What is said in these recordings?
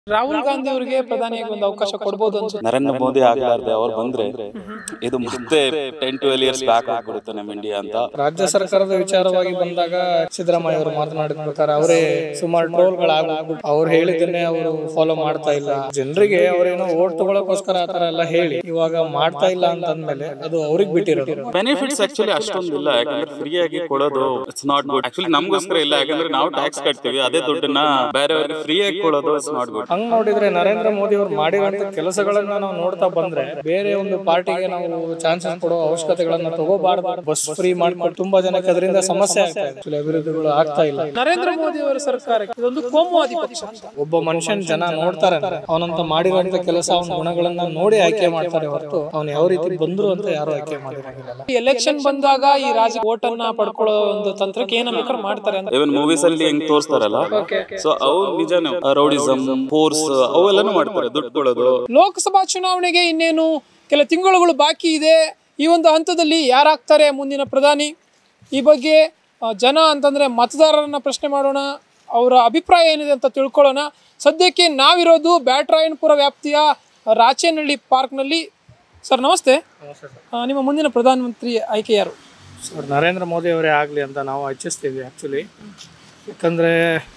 ರಾಹುಲ್ ಗಾಂಧಿ ಅವರಿಗೆ ಪ್ರಧಾನಿಯಾಗಿ ಒಂದು ಅವಕಾಶ ಕೊಡ್ಬೋದು ಅನ್ಸುತ್ತೆ ನರೇಂದ್ರ ಮೋದಿ ಆಗ್ಲಾರ್ದೆ ಅವ್ರು ಬಂದ್ರೆ ಇದು ಮತ್ತೆ ಟೆನ್ ಟ್ವೆಲ್ ಇಯರ್ಸ್ ಬ್ಯಾಕ್ ಆಗ್ಬಿಡುತ್ತೆ ನಮ್ಮ ಇಂಡಿಯಾ ಅಂತ ರಾಜ್ಯ ಸರ್ಕಾರದ ವಿಚಾರವಾಗಿ ಬಂದಾಗ ಸಿದ್ದರಾಮಯ್ಯ ಅವರು ಮಾತನಾಡಿದ ಪ್ರಕಾರ ಅವರೇ ಸುಮಾರು ಟ್ರೋಲ್ಗಳಾಗ್ಬಿಟ್ಟು ಅವ್ರು ಹೇಳಿದ್ದನ್ನೇ ಅವರು ಫಾಲೋ ಮಾಡ್ತಾ ಇಲ್ಲ ಜನರಿಗೆ ಅವರೇನೋ ಓಟ್ ತಗೊಳಕೋಸ್ಕರ ಆತರ ಎಲ್ಲ ಹೇಳಿ ಇವಾಗ ಮಾಡ್ತಾ ಇಲ್ಲ ಅಂತಂದ್ಮೇಲೆ ಅದು ಅವ್ರಿಗೆ ಬಿಟ್ಟಿರೋದು ಬೆನಿಫಿಟ್ಸ್ ಆಕ್ಚುಲಿ ಅಷ್ಟೊಂದು ಇಲ್ಲ ಯಾಕಂದ್ರೆ ಫ್ರೀ ಆಗಿ ಕೊಡೋದು ಇಟ್ಸ್ ನಾಟ್ ಗುಡ್ ಆಕ್ಚುಲಿ ನಮ್ಗೋಸ್ಕರ ಇಲ್ಲ ಯಾಕಂದ್ರೆ ನಾವು ಟ್ಯಾಕ್ಸ್ ಕಟ್ತೀವಿ ಅದೇ ದುಡ್ಡನ್ನ ಬೇರೆಯವ್ರಿಗೆ ಫ್ರೀ ಆಗಿ ಕೊಡೋದು ಇಟ್ಸ್ ನಾಟ್ ಗುಡ್ ಹಂಗ್ ನೋಡಿದ್ರೆ ನರೇಂದ್ರ ಮೋದಿ ಅವರು ಮಾಡಿರುವಂತ ಕೆಲಸಗಳನ್ನ ನಾವು ನೋಡ್ತಾ ಬಂದ್ರೆ ಬೇರೆ ಒಂದು ಪಾರ್ಟಿಗೆ ನಾವು ಚಾನ್ಸಸ್ ಕೊಡೋ ಅವಶ್ಯಕತೆಗಳನ್ನ ತಗೋಬಾರ್ದು ಬಸ್ ಫ್ರೀ ಮಾಡ್ಕೊಂಡು ತುಂಬಾ ಜನಕ್ಕೆ ಅದರಿಂದ ಸಮಸ್ಯೆ ಆಗ್ತಾ ಇದೆ Actually ಅಭಿವೃದ್ಧಿಗಳು ಆಗ್ತಾ ಇಲ್ಲ ನರೇಂದ್ರ ಮೋದಿ ಅವರ ಸರ್ಕಾರಕ್ಕೆ ಇದೊಂದು ಕೋಮುವಾದಿ ಪಕ್ಷ ಅಂತ ಒಬ್ಬ ಮನುಷ್ಯನ್ ಜನ ನೋಡ್ತಾರೆ ಅವನಂತ ಮಾಡಿರುವಂತ ಕೆಲಸ ಅವನ ಗುಣಗಳನ್ನ ನೋಡಿ ಆಯ್ಕೆ ಮಾಡ್ತಾರೆ ಹೊರತು ಅವನು ಯಾವ ರೀತಿ ಬಂದ್ರು ಅಂತ ಯಾರು ಆಯ್ಕೆ ಮಾಡಿರಂಗಿಲ್ಲ ಎಲೆಕ್ಷನ್ ಬಂದಾಗ ಈ ರಾಜ ಓಟ್ ಅನ್ನ ಪಡ್ಕೊಳ್ಳೋ ಒಂದು ತಂತ್ರಕ್ಕೆ ಏನ ಬೇಕಾದ್ರೆ ಮಾಡ್ತಾರೆ ಅಂತ ಇವನ್ ಮೂವೀಸ್ ಅಲ್ಲಿ ಹೆಂಗ್ ತೋರಿಸ್ತಾರಲ್ಲ ಸೊ ಅವು ನಿಜಾನೇ ರೌಡಿಸಮ್ ಫೋರ್ಸ್ ಅವೆಲ್ಲಾನು ಮಾಡ್ತಾರೆ ದುಡ್ಡು ಕೊಡೋದು ಲೋಕಸಭಾ ಚುನಾವಣೆಗೆ ಇನ್ನೇನು ಕೆಲ ತಿಂಗಳುಗಳು ಬಾಕಿ ಇದೆ ಈ ಒಂದು ಹಂತದಲ್ಲಿ ಯಾರಾಗ್ತಾರೆ ಮುಂದಿನ ಪ್ರಧಾನಿ ಈ ಬಗ್ಗೆ ಆ, ಜನ ಅಂತಂದ್ರೆ ಮತದಾರರನ್ನ ಪ್ರಶ್ನೆ ಮಾಡೋಣ ಅವರ ಅಭಿಪ್ರಾಯ ಏನಿದೆ ಅಂತ ತಿಳ್ಕೊಳ್ಳೋಣ ಸದ್ಯಕ್ಕೆ ನಾವಿರೋದು ಬ್ಯಾಟ್ರಾಯನಪುರ ವ್ಯಾಪ್ತಿಯ ರಾಚೇನಹಳ್ಳಿ ಪಾರ್ಕ್ನಲ್ಲಿ ಸರ್ ನಮಸ್ತೆ ಆ, ನಿಮ್ಮ ಮುಂದಿನ ಪ್ರಧಾನಮಂತ್ರಿ ಆಯ್ಕೆ ಯಾರು ಸರ್ ನರೇಂದ್ರ ಮೋದಿ ಅವರೇ ಆಗಲಿ ಅಂತ ನಾವು ಇಚ್ಛಿಸ್ತೀವಿ ಆ್ಯಕ್ಚುಲಿ ಯಾಕಂದರೆ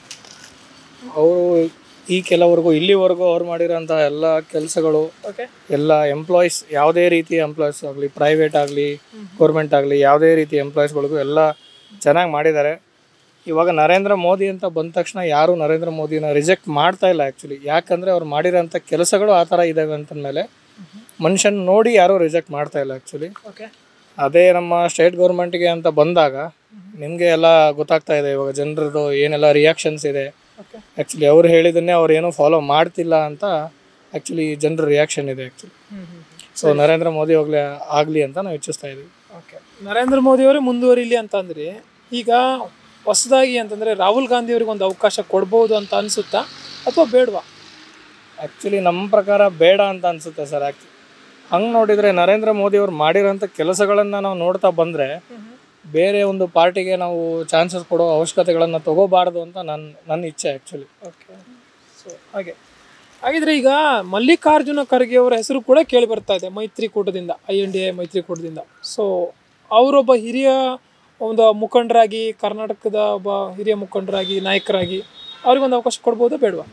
ಅವರು ಈ ಕೆಲವರೆಗೂ ಇಲ್ಲಿವರೆಗೂ ಅವ್ರು ಮಾಡಿರೋಂಥ ಎಲ್ಲ ಕೆಲಸಗಳು ಓಕೆ ಎಲ್ಲ ಎಂಪ್ಲಾಯೀಸ್ ಯಾವುದೇ ರೀತಿಯ ಎಂಪ್ಲಾಯೀಸ್ ಆಗಲಿ ಪ್ರೈವೇಟ್ ಆಗಲಿ ಗೌರ್ಮೆಂಟ್ ಆಗಲಿ ಯಾವುದೇ ರೀತಿಯ ಎಂಪ್ಲಾಯೀಸ್ಗಳಿಗೂ ಎಲ್ಲ ಚೆನ್ನಾಗಿ ಮಾಡಿದ್ದಾರೆ ಇವಾಗ ನರೇಂದ್ರ ಮೋದಿ ಅಂತ ಬಂದ ತಕ್ಷಣ ಯಾರೂ ನರೇಂದ್ರ ಮೋದಿನ ರಿಜೆಕ್ಟ್ ಮಾಡ್ತಾ ಇಲ್ಲ ಆ್ಯಕ್ಚುಲಿ ಯಾಕಂದರೆ ಅವ್ರು ಮಾಡಿರೋಂಥ ಕೆಲಸಗಳು ಆ ಥರ ಇದ್ದಾವೆ ಅಂತಂದಮೇಲೆ ಮನುಷ್ಯನ ನೋಡಿ ಯಾರೂ ರಿಜೆಕ್ಟ್ ಮಾಡ್ತಾ ಇಲ್ಲ ಆ್ಯಕ್ಚುಲಿ ಓಕೆ ಅದೇ ನಮ್ಮ ಸ್ಟೇಟ್ ಗೌರ್ಮೆಂಟ್ಗೆ ಅಂತ ಬಂದಾಗ ನಿಮಗೆ ಎಲ್ಲ ಗೊತ್ತಾಗ್ತಾ ಇದೆ ಇವಾಗ ಜನರದ್ದು ಏನೆಲ್ಲ ರಿಯಾಕ್ಷನ್ಸ್ ಇದೆ ಓಕೆ ಆ್ಯಕ್ಚುಲಿ ಅವ್ರು ಹೇಳಿದ್ದನ್ನೇ ಅವ್ರು ಏನೂ ಫಾಲೋ ಮಾಡ್ತಿಲ್ಲ ಅಂತ ಆ್ಯಕ್ಚುಲಿ ಜನರ ರಿಯಾಕ್ಷನ್ ಇದೆ ಆ್ಯಕ್ಚುಲಿ ಸೊ ನರೇಂದ್ರ ಮೋದಿ ಹೋಗ್ಲಿ ಆಗಲಿ ಅಂತ ನಾವು ಇಚ್ಛಿಸ್ತಾ ಇದ್ದೀವಿ ಓಕೆ ನರೇಂದ್ರ ಮೋದಿ ಅವರೇ ಮುಂದುವರಿಲಿ ಅಂತಂದ್ರೆ ಈಗ ಹೊಸದಾಗಿ ಅಂತಂದ್ರೆ ರಾಹುಲ್ ಗಾಂಧಿ ಅವರಿಗೆ ಒಂದು ಅವಕಾಶ ಕೊಡ್ಬೋದು ಅಂತ ಅನ್ಸುತ್ತಾ ಅಥವಾ ಬೇಡವಾ ಆ್ಯಕ್ಚುಲಿ ನಮ್ಮ ಪ್ರಕಾರ ಬೇಡ ಅಂತ ಅನಿಸುತ್ತೆ ಸರ್ ಆ್ಯಕ್ಚು ಹಂಗೆ ನೋಡಿದರೆ ನರೇಂದ್ರ ಮೋದಿ ಅವ್ರು ಮಾಡಿರೋಂಥ ಕೆಲಸಗಳನ್ನು ನಾವು ನೋಡ್ತಾ ಬಂದರೆ ಬೇರೆ ಒಂದು ಪಾರ್ಟಿಗೆ ನಾವು ಚಾನ್ಸಸ್ ಕೊಡೋ ಅವಶ್ಯಕತೆಗಳನ್ನು ತಗೋಬಾರ್ದು ಅಂತ ನನ್ನ ನನ್ನ ಇಚ್ಛೆ ಆ್ಯಕ್ಚುಲಿ ಓಕೆ ಸೊ ಹಾಗೆ ಹಾಗಿದ್ರೆ ಈಗ ಮಲ್ಲಿಕಾರ್ಜುನ ಖರ್ಗೆ ಅವರ ಹೆಸರು ಕೂಡ ಕೇಳಿ ಬರ್ತಾ ಇದೆ ಮೈತ್ರಿಕೂಟದಿಂದ ಐ ಎನ್ ಡಿ ಎ ಮೈತ್ರಿಕೂಟದಿಂದ ಸೊ ಅವರೊಬ್ಬ ಹಿರಿಯ ಒಂದು ಮುಖಂಡರಾಗಿ ಕರ್ನಾಟಕದ ಒಬ್ಬ ಹಿರಿಯ ಮುಖಂಡರಾಗಿ ನಾಯಕರಾಗಿ ಅವ್ರಿಗೊಂದು ಅವಕಾಶ ಕೊಡ್ಬೋದಾ ಬೇಡವಾ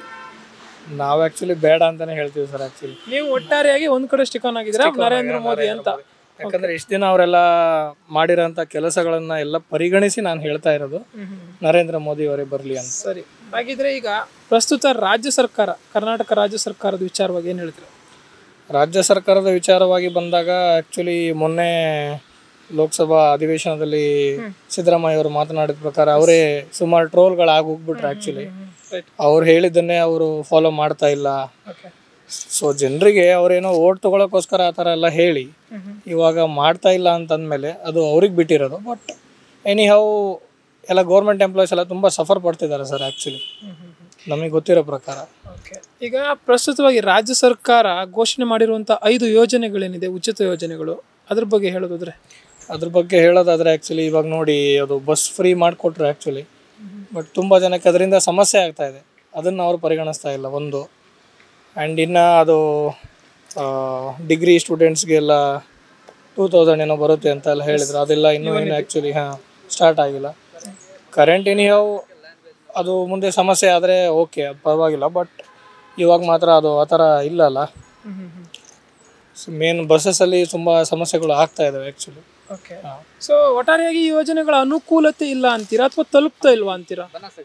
ನಾವು ಆ್ಯಕ್ಚುಲಿ ಬೇಡ ಅಂತಲೇ ಹೇಳ್ತೀವಿ ಸರ್ ಆ್ಯಕ್ಚುಲಿ ನೀವು ಒಟ್ಟಾರೆಯಾಗಿ ಒಂದ್ ಕಡೆ ಸ್ಟಿಕಾನ್ ಆಗಿದ್ರೆ ನರೇಂದ್ರ ಮೋದಿ ಅಂತ ಯಾಕಂದ್ರೆ ಇಷ್ಟು ದಿನ ಅವರೆಲ್ಲ ಮಾಡಿರೋಂಥ ಕೆಲಸಗಳನ್ನ ಎಲ್ಲ ಪರಿಗಣಿಸಿ ನಾನು ಹೇಳ್ತಾ ಇರೋದು ನರೇಂದ್ರ ಮೋದಿ ಅವರೇ ಬರಲಿ ಅಂತ ಸರಿ ಹಾಗಿದ್ರೆ ಈಗ ಪ್ರಸ್ತುತ ರಾಜ್ಯ ಸರ್ಕಾರ ಕರ್ನಾಟಕ ರಾಜ್ಯ ಸರ್ಕಾರದ ವಿಚಾರವಾಗಿ ಏನು ಹೇಳ್ತೀರಾ ರಾಜ್ಯ ಸರ್ಕಾರದ ವಿಚಾರವಾಗಿ ಬಂದಾಗ ಆ್ಯಕ್ಚುಲಿ ಮೊನ್ನೆ ಲೋಕಸಭಾ ಅಧಿವೇಶನದಲ್ಲಿ ಸಿದ್ದರಾಮಯ್ಯ ಅವರು ಮಾತನಾಡಿದ ಪ್ರಕಾರ ಅವರೇ ಸುಮಾರು ಟ್ರೋಲ್ಗಳಾಗಿ ಹೋಗ್ಬಿಟ್ರು ಆ್ಯಕ್ಚುಲಿ ರೈಟ್ ಅವ್ರು ಹೇಳಿದ್ದನ್ನೇ ಅವರು ಫಾಲೋ ಮಾಡ್ತಾ ಇಲ್ಲ ಓಕೆ ಸೊ ಜನರಿಗೆ ಅವರೇನೋ ಓಟ್ ತಗೊಳಕೋಸ್ಕರ ಆ ಥರ ಎಲ್ಲ ಹೇಳಿ ಇವಾಗ ಮಾಡ್ತಾ ಇಲ್ಲ ಅಂತಂದಮೇಲೆ ಅದು ಅವ್ರಿಗೆ ಬಿಟ್ಟಿರೋದು ಬಟ್ ಎನಿ ಹೌ ಎಲ್ಲ ಗೌರ್ಮೆಂಟ್ ಎಂಪ್ಲಾಯೀಸ್ ಎಲ್ಲ ತುಂಬ ಸಫರ್ ಪಡ್ತಿದ್ದಾರೆ ಸರ್ ಆ್ಯಕ್ಚುಲಿ ನಮಗೆ ಗೊತ್ತಿರೋ ಪ್ರಕಾರ ಓಕೆ ಈಗ ಪ್ರಸ್ತುತವಾಗಿ ರಾಜ್ಯ ಸರ್ಕಾರ ಘೋಷಣೆ ಮಾಡಿರುವಂಥ ಐದು ಯೋಜನೆಗಳೇನಿದೆ ಉಚಿತ ಯೋಜನೆಗಳು ಅದ್ರ ಬಗ್ಗೆ ಹೇಳೋದಾದ್ರೆ ಅದ್ರ ಬಗ್ಗೆ ಹೇಳೋದಾದ್ರೆ ಆ್ಯಕ್ಚುಲಿ ಇವಾಗ ನೋಡಿ ಅದು ಬಸ್ ಫ್ರೀ ಮಾಡಿಕೊಟ್ರು ಆ್ಯಕ್ಚುಲಿ ಬಟ್ ತುಂಬ ಜನಕ್ಕೆ ಅದರಿಂದ ಸಮಸ್ಯೆ ಆಗ್ತಾ ಇದೆ ಅದನ್ನು ಅವರು ಪರಿಗಣಿಸ್ತಾ ಇಲ್ಲ ಒಂದು ಆ್ಯಂಡ್ ಇನ್ನು ಅದು ಡಿಗ್ರಿ ಸ್ಟೂಡೆಂಟ್ಸ್ಗೆಲ್ಲ ಟೂ ತೌಸಂಡ್ ಏನೋ ಬರುತ್ತೆ ಅಂತ ಎಲ್ಲ ಹೇಳಿದ್ರು ಅದೆಲ್ಲ ಇನ್ನೂ ಏನು ಆ್ಯಕ್ಚುಲಿ ಹಾಂ ಸ್ಟಾರ್ಟ್ ಆಗಿಲ್ಲ ಕರೆಂಟ್ ಎನಿಹೌ ಅದು ಮುಂದೆ ಸಮಸ್ಯೆ ಆದರೆ ಓಕೆ ಅದು ಪರವಾಗಿಲ್ಲ ಬಟ್ ಇವಾಗ ಮಾತ್ರ ಅದು ಆ ಥರ ಇಲ್ಲಲ್ಲ ಮೇನ್ ಬಸ್ಸಸ್ಸಲ್ಲಿ ತುಂಬ ಸಮಸ್ಯೆಗಳು ಆಗ್ತಾ ಇದ್ದಾವೆ ಆ್ಯಕ್ಚುಲಿ ಓಕೆ ಸೊ ಒಟ್ಟಾರೆಯಾಗಿ ಈ ಯೋಜನೆಗಳ ಅನುಕೂಲತೆ ಇಲ್ಲ ಅಂತೀರಾ ಅಥವಾ ತಲುಪ್ತಾ ಇಲ್ವಾ ಅಂತೀರಾ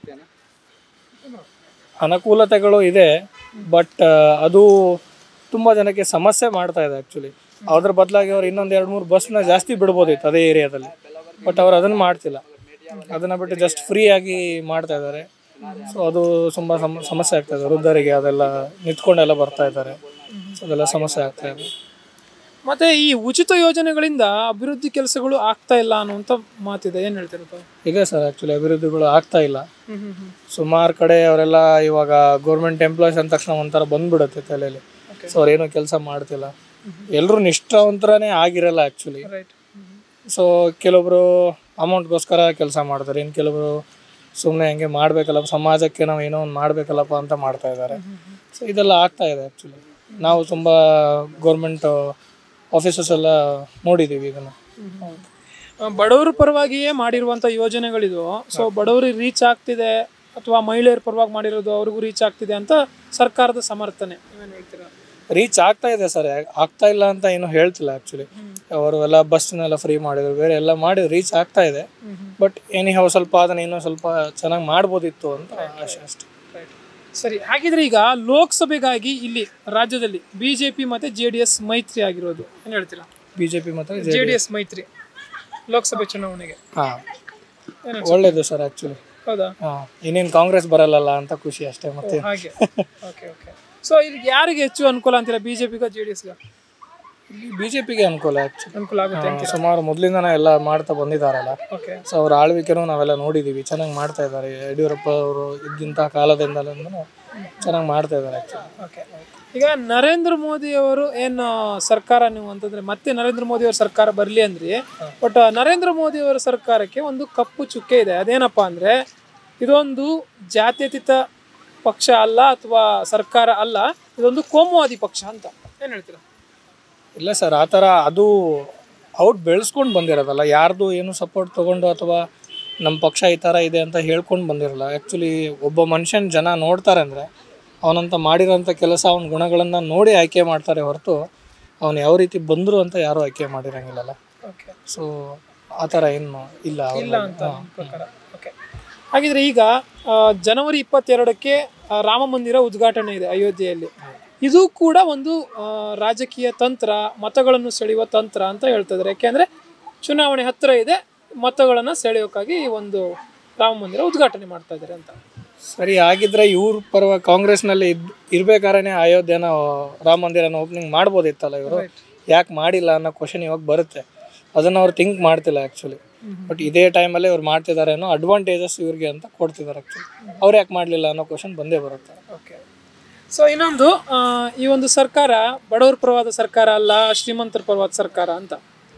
ಅನುಕೂಲತೆಗಳು ಇದೆ ಬಟ್ ಅದು ತುಂಬ ಜನಕ್ಕೆ ಸಮಸ್ಯೆ ಮಾಡ್ತಾ ಇದೆ ಆ್ಯಕ್ಚುಲಿ ಅದ್ರ ಬದಲಾಗಿ ಅವ್ರು ಇನ್ನೊಂದು ಎರಡು ಮೂರು ಬಸ್ನ ಜಾಸ್ತಿ ಬಿಡ್ಬೋದಿತ್ತು ಅದೇ ಏರಿಯಾದಲ್ಲಿ ಬಟ್ ಅವ್ರು ಅದನ್ನು ಮಾಡ್ತಿಲ್ಲ ಅದನ್ನು ಬಿಟ್ಟು ಜಸ್ಟ್ ಫ್ರೀ ಆಗಿ ಮಾಡ್ತಾ ಇದ್ದಾರೆ ಸೊ ಅದು ತುಂಬ ಸಮ ಸಮಸ್ಯೆ ಆಗ್ತಾ ಇದೆ ವೃದ್ಧರಿಗೆ ಅದೆಲ್ಲ ನಿಂತ್ಕೊಂಡೆಲ್ಲ ಬರ್ತಾ ಇದ್ದಾರೆ ಅದೆಲ್ಲ ಸಮಸ್ಯೆ ಆಗ್ತಾ ಇದೆ ಮತ್ತೆ ಈ ಉಚಿತ ಯೋಜನೆಗಳಿಂದ ಅಭಿವೃದ್ಧಿ ಕೆಲಸಗಳು ಆಗ್ತಾ ಇಲ್ಲ ಅನ್ನುವಂಥ ಮಾತಿದೆ ಏನು ಹೇಳ್ತಿರೋದು ಇದೆ ಸರ್ ಆ್ಯಕ್ಚುಲಿ ಅಭಿವೃದ್ಧಿಗಳು ಆಗ್ತಾ ಇಲ್ಲ ಸುಮಾರು ಕಡೆ ಅವರೆಲ್ಲ ಇವಾಗ ಗೌರ್ಮೆಂಟ್ ಎಂಪ್ಲಾಯೀಸ್ ಅಂದ ತಕ್ಷಣ ಒಂಥರ ಬಂದ್ಬಿಡುತ್ತೆ ತಲೆಯಲ್ಲಿ ಸೊ ಅವ್ರೇನು ಕೆಲಸ ಮಾಡ್ತಿಲ್ಲ ಎಲ್ಲರೂ ನಿಷ್ಠಾವಂತರನೇ ಆಗಿರಲ್ಲ ಆ್ಯಕ್ಚುಲಿ ರೈಟ್ ಸೊ ಕೆಲವೊಬ್ರು ಅಮೌಂಟ್ಗೋಸ್ಕರ ಕೆಲಸ ಮಾಡ್ತಾರೆ ಇನ್ನು ಕೆಲವರು ಸುಮ್ಮನೆ ಹಂಗೆ ಮಾಡಬೇಕಲ್ಲಪ್ಪ ಸಮಾಜಕ್ಕೆ ನಾವು ಏನೋ ಒಂದು ಮಾಡಬೇಕಲ್ಲಪ್ಪ ಅಂತ ಮಾಡ್ತಾ ಇದ್ದಾರೆ ಸೊ ಇದೆಲ್ಲ ಆಗ್ತಾ ಇದೆ ಆ್ಯಕ್ಚುಲಿ ನಾವು ತುಂಬ ಗೌರ್ಮೆಂಟ್ ಆಫೀಸಸ್ ಎಲ್ಲ ನೋಡಿದ್ದೀವಿ ಇದನ್ನು ಆ, ಬಡವರ ಪರವಾಗಿಯೇ ಮಾಡಿರುವಂಥ ಯೋಜನೆಗಳಿದು ಸೊ ಬಡವರಿಗೆ ರೀಚ್ ಆಗ್ತಿದೆ ಅಥವಾ ಮಹಿಳೆಯರ ಪರವಾಗಿ ಮಾಡಿರೋದು ಅವ್ರಿಗೂ ರೀಚ್ ಆಗ್ತಿದೆ ಅಂತ ಸರ್ಕಾರದ ಸಮರ್ಥನೆ ನೀವೇನು ಹೇಳ್ತೀರಾ ರೀಚ್ ಆಗ್ತಾ ಇದೆ ಸರ್ ಆಗ್ತಾ ಇಲ್ಲ ಅಂತ ಏನು ಹೇಳ್ತಿಲ್ಲ ಆ್ಯಕ್ಚುಲಿ ಅವರು ಎಲ್ಲ ಬಸ್ನೆಲ್ಲ ಫ್ರೀ ಮಾಡಿದ್ರು ಬೇರೆ ಎಲ್ಲ ಮಾಡಿ ರೀಚ್ ಆಗ್ತಾ ಇದೆ ಬಟ್ ಏನಿಹೋ ಸ್ವಲ್ಪ ಅದನ್ನ ಇನ್ನೂ ಸ್ವಲ್ಪ ಚೆನ್ನಾಗಿ ಮಾಡ್ಬೋದಿತ್ತು ಅಂತ ಆಶೆ ಅಷ್ಟೇ ಸರಿ ಹಾಗಿದ್ರೆ ಈಗ ಲೋಕಸಭೆಗಾಗಿ ಇಲ್ಲಿ ರಾಜ್ಯದಲ್ಲಿ ಬಿಜೆಪಿ ಮತ್ತೆ ಜೆ ಡಿ ಎಸ್ ಮೈತ್ರಿ ಆಗಿರೋದು ಏನು ಹೇಳ್ತೀರಾ ಬಿ ಜೆ ಪಿ ಮತ್ತು ಜೆ ಡಿ ಎಸ್ ಮೈತ್ರಿ ಲೋಕಸಭೆ ಚುನಾವಣೆಗೆ ಹಾಂ ಒಳ್ಳೇದು ಸರ್ ಆ್ಯಕ್ಚುಲಿ ಹೌದಾ ಹಾಂ ಇನ್ನೇನು ಕಾಂಗ್ರೆಸ್ ಬರಲ್ಲಲ್ಲ ಅಂತ ಖುಷಿ ಅಷ್ಟೇ ಮತ್ತೆ ಹಾಗೆ ಓಕೆ ಓಕೆ ಸೊ ಇಲ್ಲಿ ಯಾರಿಗೆ ಹೆಚ್ಚು ಅನುಕೂಲ ಅಂತೀರಾ ಬಿಜೆಪಿಗ ಜೆ ಡಿ ಎಸ್ಗ ಬಿ ಜೆ ಪಿಗೆ ಅನುಕೂಲ ಆ್ಯಕ್ಚುಲಿ ಅನುಕೂಲ ಆಗುತ್ತೆ ಅಂತೀರಾ ಸುಮಾರು ಮೊದಲಿಂದನೇ ಎಲ್ಲ ಮಾಡ್ತಾ ಬಂದಿದ್ದಾರಲ್ಲ ಓಕೆ ಸೊ ಅವ್ರ ಆಳ್ವಿಕೆನೂ ನಾವೆಲ್ಲ ನೋಡಿದ್ದೀವಿ ಚೆನ್ನಾಗಿ ಮಾಡ್ತಾ ಇದ್ದಾರೆ ಯಡಿಯೂರಪ್ಪ ಅವರು ಇದ್ದಂಥ ಕಾಲದಿಂದಲೂ ಚೆನ್ನಾಗಿ ಮಾಡ್ತಾ ಇದ್ದಾರೆ ಆ್ಯಕ್ಚುಲಿ ಓಕೆ ಈಗ ನರೇಂದ್ರ ಮೋದಿ ಅವರು ಏನು ಸರ್ಕಾರ ನೀವು ಅಂತಂದ್ರೆ ಮತ್ತೆ ನರೇಂದ್ರ ಮೋದಿ ಅವರ ಸರ್ಕಾರ ಬರಲಿ ಅಂದ್ರಿ ಬಟ್ ನರೇಂದ್ರ ಮೋದಿ ಅವರ ಸರ್ಕಾರಕ್ಕೆ ಒಂದು ಕಪ್ಪು ಚುಕ್ಕೆ ಇದೆ ಅದೇನಪ್ಪ ಅಂದ್ರೆ ಇದೊಂದು ಜಾತ್ಯತೀತ ಪಕ್ಷ ಅಲ್ಲ ಅಥವಾ ಸರ್ಕಾರ ಅಲ್ಲ ಇದೊಂದು ಕೋಮುವಾದಿ ಪಕ್ಷ ಅಂತ ಏನ್ ಹೇಳ್ತೀರಾ ಇಲ್ಲ ಸರ್ ಆ ಥರ ಅದು ಔಟ್ ಬೆಳೆಸ್ಕೊಂಡು ಬಂದಿರೋದಲ್ಲ ಯಾರ್ದು ಏನು ಸಪೋರ್ಟ್ ತೊಗೊಂಡು ಅಥವಾ ನಮ್ಮ ಪಕ್ಷ ಈ ಥರ ಇದೆ ಅಂತ ಹೇಳ್ಕೊಂಡು ಬಂದಿರಲ್ಲ ಆ್ಯಕ್ಚುಲಿ ಒಬ್ಬ ಮನುಷ್ಯನ ಜನ ನೋಡ್ತಾರೆ ಅಂದರೆ ಅವನಂತ ಮಾಡಿರೋಂಥ ಕೆಲಸ ಅವನ ಗುಣಗಳನ್ನು ನೋಡಿ ಆಯ್ಕೆ ಮಾಡ್ತಾರೆ ಹೊರತು ಅವನು ಯಾವ ರೀತಿ ಬಂದರು ಅಂತ ಯಾರೂ ಆಯ್ಕೆ ಮಾಡಿರಂಗಿಲ್ಲಲ್ಲ ಓಕೆ ಸೊ ಆ ಥರ ಏನು ಇಲ್ಲ ಇಲ್ಲ ಅಂತ ನಿಮ್ಮ ಪ್ರಕಾರ ಓಕೆ ಹಾಗಿದ್ರೆ ಈಗ ಆ, ಜನವರಿ ಇಪ್ಪತ್ತೆರಡಕ್ಕೆ ಆ, ರಾಮ ಮಂದಿರ ಉದ್ಘಾಟನೆ ಇದೆ ಅಯೋಧ್ಯೆಯಲ್ಲಿ ಇದು ಕೂಡ ಒಂದು ಆ, ರಾಜಕೀಯ ತಂತ್ರ ಮತಗಳನ್ನು ಸೆಳೆಯುವ ತಂತ್ರ ಅಂತ ಹೇಳ್ತಿದ್ದಾರೆ ಯಾಕೆಂದ್ರೆ ಚುನಾವಣೆ ಹತ್ತಿರ ಇದೆ ಮತಗಳನ್ನು ಸೆಳೆಯೋಕ್ಕಾಗಿ ಈ ಒಂದು ರಾಮ ಮಂದಿರ ಉದ್ಘಾಟನೆ ಮಾಡ್ತಾ ಇದ್ದಾರೆ ಅಂತ ಸರಿ ಆಗಿದ್ರೆ ಇವ್ರ ಪರವಾಗಿ ಕಾಂಗ್ರೆಸ್ನಲ್ಲಿ ಇದ್ ಇರ್ಬೇಕಾದ್ರೆ ಅಯೋಧ್ಯೆನ ರಾಮ ಮಂದಿರನ ಓಪನಿಂಗ್ ಮಾಡ್ಬೋದಿತ್ತಲ್ಲ ಇವರು ಯಾಕೆ ಮಾಡಿಲ್ಲ ಅನ್ನೋ ಕ್ವಶನ್ ಇವಾಗ ಬರುತ್ತೆ ಅದನ್ನು ಅವ್ರು ಥಿಂಕ್ ಮಾಡ್ತಿಲ್ಲ ಆ್ಯಕ್ಚುಲಿ ಬಟ್ ಇದೇ ಟೈಮಲ್ಲಿ ಅವ್ರು ಮಾಡ್ತಿದ್ದಾರೆ ಅನ್ನೋ ಅಡ್ವಾಂಟೇಜಸ್ ಇವ್ರಿಗೆ ಅಂತ ಕೊಡ್ತಿದ್ದಾರೆ ಆ್ಯಕ್ಚುಲಿ ಅವ್ರು ಯಾಕೆ ಮಾಡಲಿಲ್ಲ ಅನ್ನೋ ಕ್ವಶನ್ ಬಂದೇ ಬರುತ್ತೆ ಓಕೆ ಸೊ ಇನ್ನೊಂದು ಆ, ಈ ಒಂದು ಸರ್ಕಾರ ಬಡವರ ಪರವಾದ ಸರ್ಕಾರ ಅಲ್ಲ ಶ್ರೀಮಂತರ ಪರವಾದ ಸರ್ಕಾರ ಅಂತ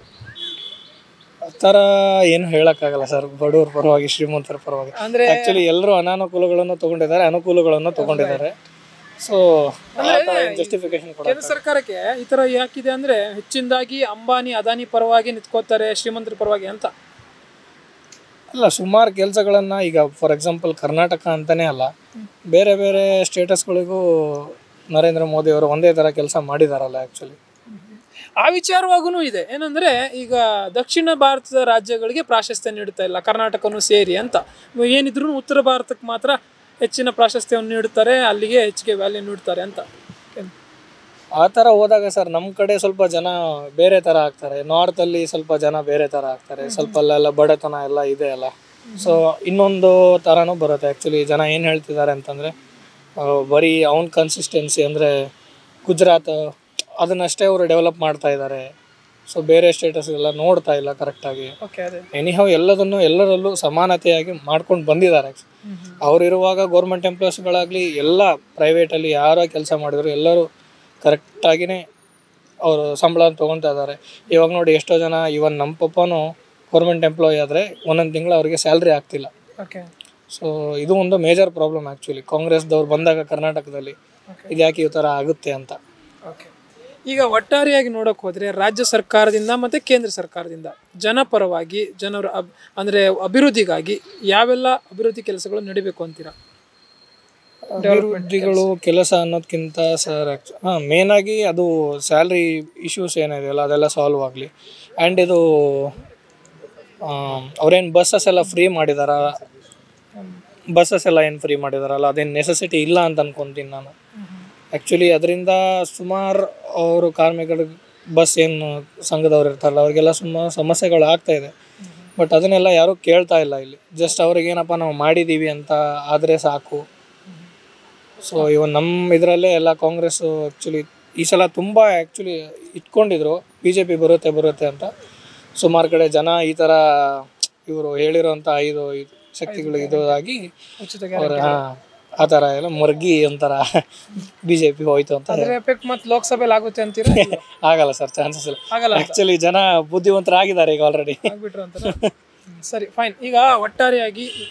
ಆ ಥರ ಏನು ಹೇಳೋಕ್ಕಾಗಲ್ಲ ಸರ್ ಬಡವ್ರ ಪರವಾಗಿ ಶ್ರೀಮಂತರ ಪರವಾಗಿ ಅಂದ್ರೆ ಆ್ಯಕ್ಚುಲಿ ಎಲ್ಲರೂ ಅನಾನುಕೂಲಗಳನ್ನು ತೊಗೊಂಡಿದ್ದಾರೆ ಅನುಕೂಲಗಳನ್ನು ತೊಗೊಂಡಿದ್ದಾರೆ ಸೊ ಜಸ್ಟಿಫಿಕೇಶನ್ ಕೊಡ ಕೇಂದ್ರ ಸರ್ಕಾರಕ್ಕೆ ಈ ತರ ಯಾಕಿದೆ ಅಂದ್ರೆ ಹೆಚ್ಚಿನದಾಗಿ ಅಂಬಾನಿ ಅದಾನಿ ಪರವಾಗಿ ನಿಂತ್ಕೋತಾರೆ ಶ್ರೀಮಂತರ ಪರವಾಗಿ ಅಂತ ಅಲ್ಲ ಸುಮಾರು ಕೆಲಸಗಳನ್ನು ಈಗ ಫಾರ್ ಎಕ್ಸಾಂಪಲ್ ಕರ್ನಾಟಕ ಅಂತಲೇ ಅಲ್ಲ ಬೇರೆ ಬೇರೆ ಸ್ಟೇಟಸ್ಗಳಿಗೂ ನರೇಂದ್ರ ಮೋದಿ ಅವರು ಒಂದೇ ಥರ ಕೆಲಸ ಮಾಡಿದಾರಲ್ಲ ಆ್ಯಕ್ಚುಲಿ ಆ ವಿಚಾರವಾಗೂ ಇದೆ ಏನಂದ್ರೆ ಈಗ ದಕ್ಷಿಣ ಭಾರತದ ರಾಜ್ಯಗಳಿಗೆ ಪ್ರಾಶಸ್ತ್ಯ ನೀಡುತ್ತಾ ಇಲ್ಲ ಕರ್ನಾಟಕನೂ ಸೇರಿ ಅಂತ ಏನಿದ್ರು ಉತ್ತರ ಭಾರತಕ್ಕೆ ಮಾತ್ರ ಹೆಚ್ಚಿನ ಪ್ರಾಶಸ್ತ್ಯವನ್ನು ನೀಡುತ್ತಾರೆ ಅಲ್ಲಿಗೆ ಹೆಚ್ಚಿಗೆ ವ್ಯಾಲ್ಯೂ ನೀಡ್ತಾರೆ ಅಂತ ಆ ಥರ ಹೋದಾಗ ಸರ್ ನಮ್ಮ ಕಡೆ ಸ್ವಲ್ಪ ಜನ ಬೇರೆ ಥರ ಆಗ್ತಾರೆ ನಾರ್ತಲ್ಲಿ ಸ್ವಲ್ಪ ಜನ ಬೇರೆ ಥರ ಆಗ್ತಾರೆ ಸ್ವಲ್ಪ ಅಲ್ಲೆಲ್ಲ ಬಡತನ ಎಲ್ಲ ಇದೆ ಅಲ್ಲ ಸೊ ಇನ್ನೊಂದು ಥರನೂ ಬರುತ್ತೆ ಆ್ಯಕ್ಚುಲಿ ಜನ ಏನು ಹೇಳ್ತಿದ್ದಾರೆ ಅಂತಂದರೆ ಬರೀ ಅವನ ಕನ್ಸಿಸ್ಟೆನ್ಸಿ ಅಂದರೆ ಗುಜರಾತ್ ಅದನ್ನಷ್ಟೇ ಅವರು ಡೆವಲಪ್ ಮಾಡ್ತಾ ಇದ್ದಾರೆ ಸೊ ಬೇರೆ ಸ್ಟೇಟಸ್ ಎಲ್ಲ ನೋಡ್ತಾ ಇಲ್ಲ ಕರೆಕ್ಟಾಗಿ ಓಕೆ ಅದೇ ಎನಿಹೌ ಎಲ್ಲದನ್ನು ಎಲ್ಲರಲ್ಲೂ ಸಮಾನತೆಯಾಗಿ ಮಾಡ್ಕೊಂಡು ಬಂದಿದ್ದಾರೆ ಅವರಿರುವಾಗ ಗೌರ್ಮೆಂಟ್ ಎಂಪ್ಲಾಯ್ಸ್ಗಳಾಗಲಿ ಎಲ್ಲ ಪ್ರೈವೇಟಲ್ಲಿ ಯಾರ ಕೆಲಸ ಮಾಡಿದ್ರು ಎಲ್ಲರೂ ಕರೆಕ್ಟಾಗಿಯೇ ಅವರು ಸಂಬಳ ತೊಗೊತಾ ಇದ್ದಾರೆ ಇವಾಗ ನೋಡಿ ಎಷ್ಟೋ ಜನ ಇವನ್ ನಮ್ಮ ಪಪ್ಪನೂ ಗೌರ್ಮೆಂಟ್ ಎಂಪ್ಲಾಯ್ ಆದರೆ ಒಂದೊಂದು ತಿಂಗಳು ಅವರಿಗೆ ಸ್ಯಾಲ್ರಿ ಆಗ್ತಿಲ್ಲ ಓಕೆ ಸೊ ಇದು ಒಂದು ಮೇಜರ್ ಪ್ರಾಬ್ಲಮ್ ಆ್ಯಕ್ಚುಲಿ ಕಾಂಗ್ರೆಸ್ದವ್ರು ಬಂದಾಗ ಕರ್ನಾಟಕದಲ್ಲಿ ಇದು ಯಾಕೆ ಈ ಥರ ಆಗುತ್ತೆ ಅಂತ ಓಕೆ ಈಗ ಒಟ್ಟಾರೆಯಾಗಿ ನೋಡಕ್ ಹೋದ್ರೆ ರಾಜ್ಯ ಸರ್ಕಾರದಿಂದ ಮತ್ತೆ ಕೇಂದ್ರ ಸರ್ಕಾರದಿಂದ ಜನಪರವಾಗಿ ಜನರ ಅಬ್ ಅಂದ್ರೆ ಅಭಿವೃದ್ಧಿಗಾಗಿ ಯಾವೆಲ್ಲ ಅಭಿವೃದ್ಧಿ ಕೆಲಸಗಳು ನಡಿಬೇಕು ಅಂತೀರಾ ಅಭಿವೃದ್ಧಿಗಳು ಕೆಲಸ ಅನ್ನೋದಕ್ಕಿಂತ ಸರ್ ಹಾಂ ಮೇನಾಗಿ ಅದು ಸ್ಯಾಲ್ರಿ ಇಶ್ಯೂಸ್ ಏನಿದೆಯಲ್ಲ ಅದೆಲ್ಲ ಸಾಲ್ವ್ ಆಗಲಿ ಆ್ಯಂಡ್ ಇದು ಅವ್ರೇನು ಬಸ್ಸಸ್ ಎಲ್ಲ ಫ್ರೀ ಮಾಡಿದಾರ ಬಸ್ಸಸ್ ಎಲ್ಲ ಏನು ಫ್ರೀ ಮಾಡಿದಾರಲ್ಲ ಅದೇನು ನೆಸೆಸಿಟಿ ಇಲ್ಲ ಅಂತ ಅನ್ಕೊಂತೀನಿ ನಾನು ಆ್ಯಕ್ಚುಲಿ ಅದರಿಂದ ಸುಮಾರು ಅವರು ಕಾರ್ಮಿಕರು ಬಸ್ ಏನು ಸಂಘದವ್ರು ಇರ್ತಾರಲ್ಲ ಅವ್ರಿಗೆಲ್ಲ ಸುಮಾರು ಸಮಸ್ಯೆಗಳು ಆಗ್ತಾ ಇದೆ ಬಟ್ ಅದನ್ನೆಲ್ಲ ಯಾರೂ ಕೇಳ್ತಾ ಇಲ್ಲ ಇಲ್ಲಿ ಜಸ್ಟ್ ಅವ್ರಿಗೇನಪ್ಪ ನಾವು ಮಾಡಿದ್ದೀವಿ ಅಂತ ಆದರೆ ಸಾಕು ಸೊ ಇವನ್ ನಮ್ಮ ಇದರಲ್ಲೇ ಎಲ್ಲ ಕಾಂಗ್ರೆಸ್ಸು ಆ್ಯಕ್ಚುಲಿ ಈ ಸಲ ತುಂಬ ಆ್ಯಕ್ಚುಲಿ ಇಟ್ಕೊಂಡಿದ್ರು ಬಿ ಜೆ ಪಿ ಬರುತ್ತೆ ಬರುತ್ತೆ ಅಂತ ಸುಮಾರು ಕಡೆ ಜನ ಈ ಥರ ಇವರು ಹೇಳಿರೋಂಥ ಐದು ಇದು ಶಕ್ತಿಗಳು ಇದಾಗಿ ಉಚಿತ ಅವ್ರ ಹಾಂ ಆ ಥರ ಎಲ್ಲ ಮರ್ಗಿ ಒಂಥರ ಬಿ ಜೆ ಪಿ ಹೋಯ್ತು ಅಂತ ಅದ್ರ ಎಫೆಕ್ಟ್ ಮತ್ತೆ ಲೋಕಸಭೆಲಿ ಆಗುತ್ತೆ ಅಂತೀರಾ ಆಗಲ್ಲ ಸರ್ ಚಾನ್ಸಸ್ ಇಲ್ಲ ಆಗಲ್ಲ ಆ್ಯಕ್ಚುಲಿ ಜನ ಬುದ್ಧಿವಂತರಾಗಿದ್ದಾರೆ ಈಗ ಆಲ್ರೆಡಿ ಆಗ್ಬಿಟ್ರು ಅಂತ ಸರಿ ಫೈನ್ ಈಗ ಒಟ್ಟಾರೆಯಾಗಿ